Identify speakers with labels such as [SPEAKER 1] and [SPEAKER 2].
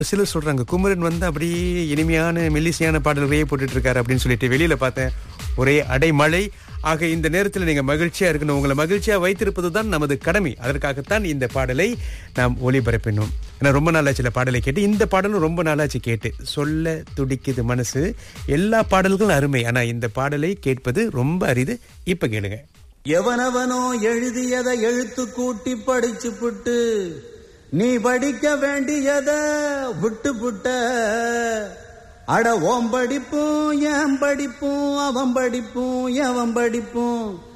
[SPEAKER 1] சிலர் சொல்றாங்க குமரன் வந்து அப்படியே இனிமையான மெல்லிசையான பாடல்களையே போட்டுட்டு இருக்காரு அப்படின்னு சொல்லிட்டு வெளியில பார்த்தேன் ஒரே அடைமழை ஆக இந்த நேரத்தில் நீங்க மகிழ்ச்சியா இருக்கணும் உங்களை மகிழ்ச்சியா வைத்திருப்பது தான் நமது கடமை அதற்காகத்தான் இந்த பாடலை நாம் ஒளிபரப்பினோம் ஏன்னா ரொம்ப நாளாச்சு இந்த பாடலை கேட்டு இந்த பாடலும் ரொம்ப நாளாச்சு கேட்டு சொல்ல துடிக்குது மனசு எல்லா பாடல்களும் அருமை ஆனா இந்த பாடலை கேட்பது ரொம்ப அரிது இப்ப கேளுங்க
[SPEAKER 2] எவனவனோ எழுதியதை எழுத்து கூட்டி படிச்சு புட்டு நீ படிக்க வேண்டியத விட்டு புட்ட அட ஓம் படிப்பும் என் படிப்பும் அவன் படிப்பும் எவன் படிப்பும்